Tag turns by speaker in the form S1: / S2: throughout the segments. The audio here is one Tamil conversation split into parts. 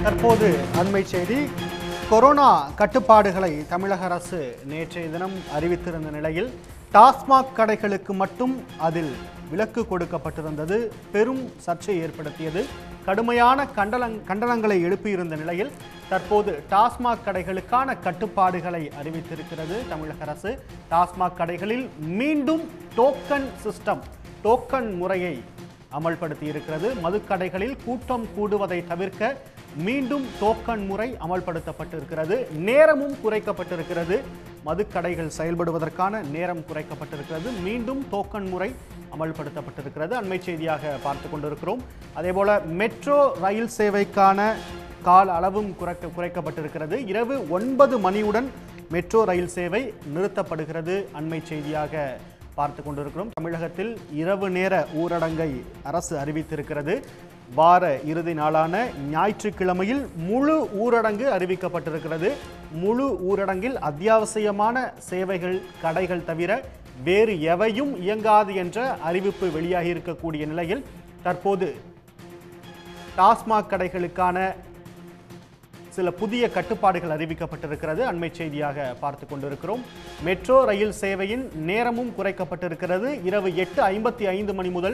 S1: தற்போது அண்மை செய்தி கொரோனா கட்டுப்பாடுகளை தமிழக அரசு நேற்றைய தினம் அறிவித்திருந்த நிலையில் டாஸ்மாக் கடைகளுக்கு மட்டும் அதில் விலக்கு கொடுக்கப்பட்டிருந்தது பெரும் சர்ச்சை ஏற்படுத்தியது கடுமையான கண்டனங் கண்டனங்களை எழுப்பியிருந்த நிலையில் தற்போது டாஸ்மாக் கடைகளுக்கான கட்டுப்பாடுகளை அறிவித்திருக்கிறது தமிழக அரசு டாஸ்மாக் கடைகளில் மீண்டும் டோக்கன் சிஸ்டம் டோக்கன் முறையை அமல்படுத்தி இருக்கிறது மதுக்கடைகளில் கூட்டம் கூடுவதை தவிர்க்க மீண்டும் டோக்கன் முறை அமல்படுத்தப்பட்டிருக்கிறது நேரமும் குறைக்கப்பட்டிருக்கிறது மதுக்கடைகள் செயல்படுவதற்கான நேரம் குறைக்கப்பட்டிருக்கிறது மீண்டும் டோக்கன் முறை அமல்படுத்தப்பட்டிருக்கிறது அண்மை செய்தியாக பார்த்து கொண்டிருக்கிறோம் அதேபோல மெட்ரோ ரயில் சேவைக்கான கால அளவும் குறைக்க குறைக்கப்பட்டிருக்கிறது இரவு ஒன்பது மணியுடன் மெட்ரோ ரயில் சேவை நிறுத்தப்படுகிறது அண்மை செய்தியாக பார்த்து கொண்டிருக்கிறோம் தமிழகத்தில் இரவு நேர ஊரடங்கை அரசு அறிவித்திருக்கிறது வார இறுதி நாளான ஞாயிற்றுக்கிழமையில் முழு ஊரடங்கு அறிவிக்கப்பட்டிருக்கிறது முழு ஊரடங்கில் அத்தியாவசியமான சேவைகள் கடைகள் தவிர வேறு எவையும் இயங்காது என்ற அறிவிப்பு வெளியாகி இருக்கக்கூடிய நிலையில் தற்போது டாஸ்மாக் கடைகளுக்கான சில புதிய கட்டுப்பாடுகள் அறிவிக்கப்பட்டிருக்கிறது அண்மை செய்தியாக பார்த்து கொண்டிருக்கிறோம் மெட்ரோ ரயில் சேவையின் நேரமும் குறைக்கப்பட்டிருக்கிறது இரவு எட்டு ஐம்பத்தி ஐந்து மணி முதல்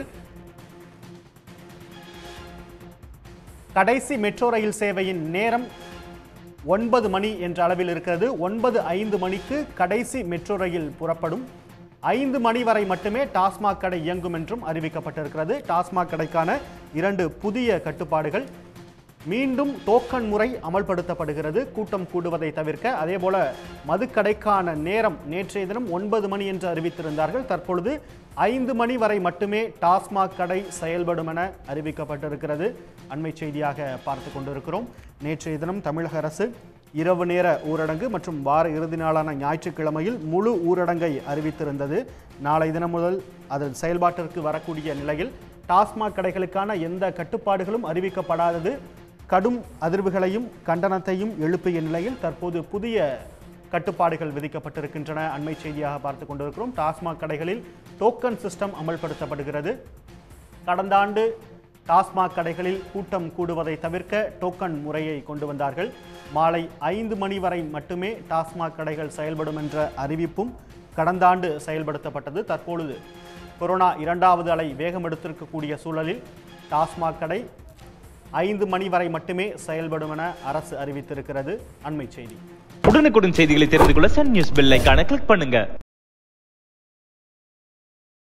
S1: கடைசி மெட்ரோ ரயில் சேவையின் நேரம் ஒன்பது மணி என்ற அளவில் இருக்கிறது ஒன்பது ஐந்து மணிக்கு கடைசி மெட்ரோ ரயில் புறப்படும் ஐந்து மணி வரை மட்டுமே டாஸ்மாக் கடை இயங்கும் என்றும் அறிவிக்கப்பட்டிருக்கிறது டாஸ்மாக் கடைக்கான இரண்டு புதிய கட்டுப்பாடுகள் மீண்டும் டோக்கன் முறை அமல்படுத்தப்படுகிறது கூட்டம் கூடுவதை தவிர்க்க அதேபோல மதுக்கடைக்கான நேரம் நேற்றைய தினம் ஒன்பது மணி என்று அறிவித்திருந்தார்கள் தற்பொழுது ஐந்து மணி வரை மட்டுமே டாஸ்மாக் கடை செயல்படும் என அறிவிக்கப்பட்டிருக்கிறது அண்மை செய்தியாக பார்த்து கொண்டிருக்கிறோம் நேற்றைய தினம் தமிழக அரசு இரவு நேர ஊரடங்கு மற்றும் வார இறுதி நாளான ஞாயிற்றுக்கிழமையில் முழு ஊரடங்கை அறிவித்திருந்தது நாளை தினம் முதல் அது செயல்பாட்டிற்கு வரக்கூடிய நிலையில் டாஸ்மாக் கடைகளுக்கான எந்த கட்டுப்பாடுகளும் அறிவிக்கப்படாதது கடும் அதிர்வுகளையும் கண்டனத்தையும் எழுப்பிய நிலையில் தற்போது புதிய கட்டுப்பாடுகள் விதிக்கப்பட்டிருக்கின்றன அண்மை செய்தியாக பார்த்து கொண்டிருக்கிறோம் டாஸ்மாக் கடைகளில் டோக்கன் சிஸ்டம் அமல்படுத்தப்படுகிறது கடந்த ஆண்டு டாஸ்மாக் கடைகளில் கூட்டம் கூடுவதை தவிர்க்க டோக்கன் முறையை கொண்டு வந்தார்கள் மாலை ஐந்து மணி வரை மட்டுமே டாஸ்மாக் கடைகள் செயல்படும் என்ற அறிவிப்பும் கடந்த ஆண்டு செயல்படுத்தப்பட்டது தற்பொழுது கொரோனா இரண்டாவது அலை வேகம் எடுத்திருக்கக்கூடிய சூழலில் டாஸ்மாக் கடை ஐந்து மணி வரை மட்டுமே செயல்படும் என அரசு அறிவித்திருக்கிறது அண்மை செய்தி
S2: உடனுக்குடன் செய்திகளை தெரிந்து கொள்ள சன் நியூஸ் பெல் ஐகானை கிளிக் பண்ணுங்க